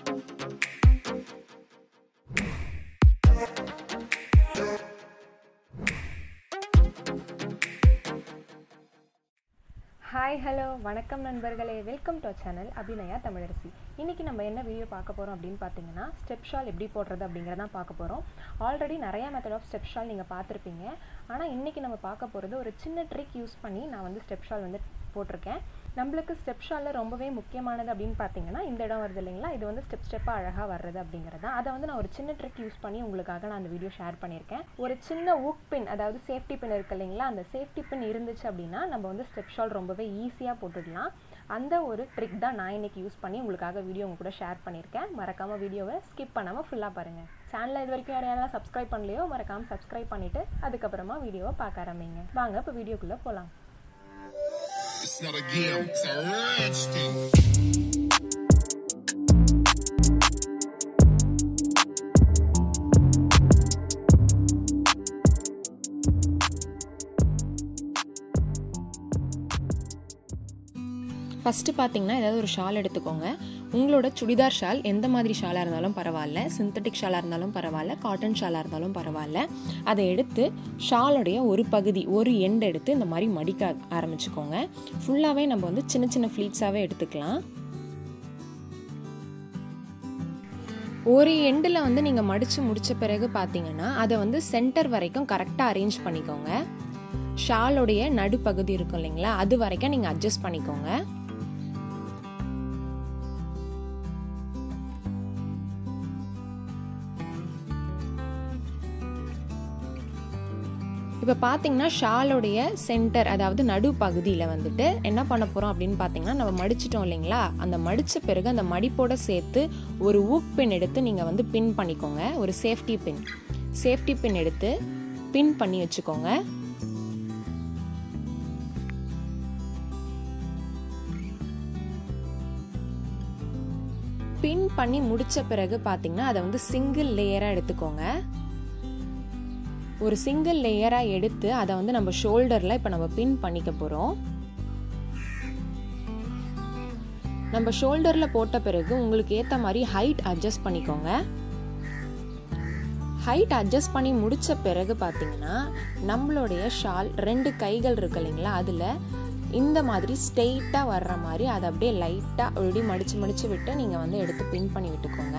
Hi hello வணக்கம் நண்பர்களே welcome to channel Abhinaya Tamilarasi இன்றைக்கி நம்ம என்ன வீடியோ பார்க்க போகிறோம் அப்படின்னு பார்த்தீங்கன்னா ஸ்டெப் ஷால் எப்படி போடுறது அப்படிங்கிறதான் பார்க்க போகிறோம் ஆல்ரெடி நிறைய மெத்தட் ஆஃப் ஸ்டெப் ஷால் நீங்கள் பார்த்துருப்பீங்க ஆனால் இன்றைக்கி நம்ம பார்க்க போகிறது ஒரு சின்ன ட்ரிக் யூஸ் பண்ணி நான் வந்து ஸ்டெப் ஷால் வந்து போட்டிருக்கேன் நம்மளுக்கு ஸ்டெப் ஷாலில் ரொம்பவே முக்கியமானது அப்படின்னு பார்த்தீங்கன்னா இந்த இடம் வருது இல்லைங்களா இது வந்து ஸ்டெப் ஸ்டெப்பாக அழகாக வர்றது அப்படிங்கிறது தான் அதை வந்து நான் ஒரு சின்ன ட்ரிக் யூஸ் பண்ணி உங்களுக்காக நான் அந்த வீடியோ ஷேர் பண்ணியிருக்கேன் ஒரு சின்ன ஊக் பின் அதாவது சேஃப்டி பின் இருக்கு இல்லைங்களா அந்த சேஃப்டி பின் இருந்துச்சு அப்படின்னா நம்ம வந்து ஸ்டெப் ஷால் ரொம்பவே ஈஸியாக போட்டுடலாம் அந்த ஒரு ட்ரிக் தான் நான் இன்னைக்கு யூஸ் பண்ணி உங்களுக்காக வீடியோ உங்க கூட ஷேர் பண்ணியிருக்கேன் மறக்காமல் வீடியோவை ஸ்கிப் பண்ணாமல் ஃபுல்லாக பாருங்கள் சேனலில் இது வரைக்கும் யாரையாலும் சப்ஸ்கிரைப் பண்ணலையோ மறக்காமல் சப்ஸ்கிரைப் பண்ணிவிட்டு அதுக்கப்புறமா வீடியோவை பார்க்க ஆரம்பிங்க வாங்க இப்போ வீடியோக்குள்ளே போகலாம் It's not a game, it's a rich thing. First பார்த்தீங்கன்னா ஏதாவது ஒரு ஷால் எடுத்துக்கோங்க உங்களோட சுடிதார் ஷால் எந்த மாதிரி ஷாலாக இருந்தாலும் பரவாயில்ல சிந்தட்டிக் ஷாலாக இருந்தாலும் பரவாயில்ல காட்டன் ஷாலாக இருந்தாலும் பரவாயில்ல அதை எடுத்து ஷாலோடைய ஒரு பகுதி ஒரு எண்ட் எடுத்து இந்த மாதிரி மடிக்க ஆரம்பிச்சுக்கோங்க ஃபுல்லாகவே நம்ம வந்து சின்ன சின்ன ஃப்ளீட்ஸாகவே எடுத்துக்கலாம் ஒரு எண்டில் வந்து நீங்கள் மடித்து முடித்த பிறகு பார்த்தீங்கன்னா அதை வந்து சென்டர் வரைக்கும் கரெக்டாக அரேஞ்ச் பண்ணிக்கோங்க ஷாலோடைய நடுப்பகுதி இருக்கும் இல்லைங்களா அது வரைக்கும் நீங்கள் அட்ஜஸ்ட் பண்ணிக்கோங்க இப்போ பார்த்தீங்கன்னா ஷாலோடைய சென்டர் அதாவது நடு பகுதியில் வந்துட்டு என்ன பண்ண போகிறோம் அப்படின்னு பார்த்தீங்கன்னா நம்ம மடிச்சிட்டோம் இல்லைங்களா அந்த மடித்த பிறகு அந்த மடிப்போட சேர்த்து ஒரு ஊக் பின் எடுத்து நீங்கள் வந்து பின் பண்ணிக்கோங்க ஒரு சேஃப்டி பின் சேஃப்டி பின் எடுத்து பின் பண்ணி வச்சுக்கோங்க பின் பண்ணி முடித்த பிறகு பார்த்தீங்கன்னா அதை வந்து சிங்கிள் லேயராக எடுத்துக்கோங்க ஒரு சிங்கிள் லேயராக எடுத்து அதை வந்து நம்ம ஷோல்டரில் இப்போ நம்ம பின் பண்ணிக்க போகிறோம் நம்ம ஷோல்டரில் போட்ட பிறகு உங்களுக்கு ஏற்ற மாதிரி ஹைட் அட்ஜஸ்ட் பண்ணிக்கோங்க ஹைட் அட்ஜஸ்ட் பண்ணி முடித்த பிறகு பார்த்தீங்கன்னா நம்மளுடைய ஷால் ரெண்டு கைகள் இருக்கு இல்லைங்களா அதில் இந்த மாதிரி ஸ்ட்ரெயிட்டாக வர்ற மாதிரி அதை அப்படியே லைட்டாக அப்படி மடித்து மடித்து விட்டு நீங்கள் வந்து எடுத்து பின் பண்ணி விட்டுக்கோங்க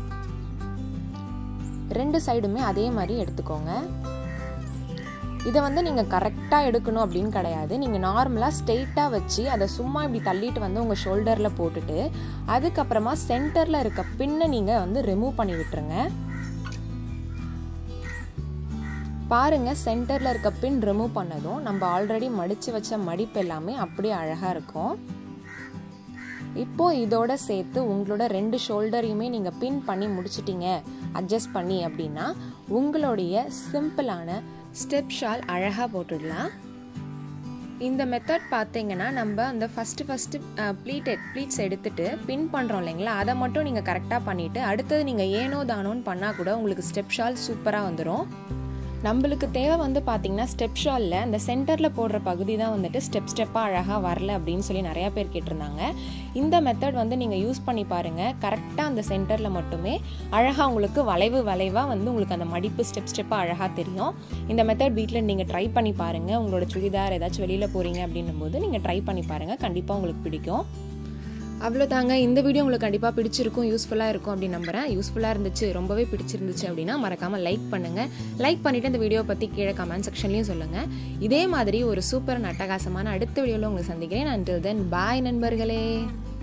ரெண்டு சைடுமே அதே மாதிரி எடுத்துக்கோங்க இதை வந்து நீங்கள் கரெக்டாக எடுக்கணும் அப்படின்னு கிடையாது நீங்கள் நார்மலாக ஸ்ட்ரெயிட்டாக வச்சு அதை சும்மா இப்படி தள்ளிட்டு வந்து உங்கள் ஷோல்டரில் போட்டுட்டு அதுக்கப்புறமா சென்டரில் இருக்க பின்னை நீங்கள் வந்து ரிமூவ் பண்ணி விட்டுருங்க பாருங்க சென்டரில் இருக்க பின் ரிமூவ் பண்ணதும் நம்ம ஆல்ரெடி மடித்து வச்ச மடிப்பு எல்லாமே அப்படியே அழகாக இருக்கும் இப்போ இதோட சேர்த்து உங்களோட ரெண்டு ஷோல்டரையுமே நீங்கள் பின் பண்ணி முடிச்சிட்டீங்க அட்ஜஸ்ட் பண்ணி அப்படின்னா உங்களுடைய சிம்பிளான ஸ்டெப் ஷால் அழகாக போட்டுடலாம் இந்த மெத்தட் பார்த்தீங்கன்னா நம்ம அந்த ஃபஸ்ட்டு ஃபஸ்ட்டு ப்ளீட்டட் ப்ளீட்ஸ் எடுத்துட்டு பின் பண்ணுறோம் இல்லைங்களா அதை மட்டும் நீங்கள் கரெக்டாக பண்ணிவிட்டு அடுத்தது நீங்கள் ஏனோ தானோன்னு பண்ணால் கூட உங்களுக்கு ஸ்டெப் ஷால் சூப்பராக வந்துடும் நம்மளுக்கு தேவை வந்து பார்த்திங்கன்னா ஸ்டெப் ஷாலில் அந்த சென்டரில் போடுற பகுதி தான் வந்துட்டு ஸ்டெப் ஸ்டெப்பாக அழகாக வரல அப்படின்னு சொல்லி நிறையா பேர் கேட்டிருந்தாங்க இந்த மெத்தட் வந்து நீங்கள் யூஸ் பண்ணி பாருங்கள் கரெக்டாக அந்த சென்டரில் மட்டுமே அழகாக உங்களுக்கு வளைவு வளைவாக வந்து உங்களுக்கு அந்த மடிப்பு ஸ்டெப் ஸ்டெப்பாக அழகாக தெரியும் இந்த மெத்தட் வீட்டில் நீங்கள் ட்ரை பண்ணி பாருங்கள் உங்களோட சுடிதார் ஏதாச்சும் வெளியில் போகிறீங்க அப்படின்னும் போது நீங்கள் ட்ரை பண்ணி பாருங்கள் கண்டிப்பாக உங்களுக்கு பிடிக்கும் அவ்வளோதாங்க இந்த வீடியோ உங்களுக்கு கண்டிப்பாக பிடிச்சிருக்கும் யூஸ்ஃபுல்லாக இருக்கும் அப்படின்னு நம்புறேன் யூஸ்ஃபுல்லாக இருந்துச்சு ரொம்பவே பிடிச்சிருந்துச்சு அப்படின்னா மறக்காமல் லைக் பண்ணுங்கள் லைக் பண்ணிவிட்டு இந்த வீடியோ பற்றி கீழே கமெண்ட் செக்ஷன்லையும் சொல்லுங்கள் இதே மாதிரி ஒரு சூப்பர் அட்டகாசமான அடுத்த வீடியோவில் உங்களை சந்திக்கிறேன் அண்டில் தென் பாய் நண்பர்களே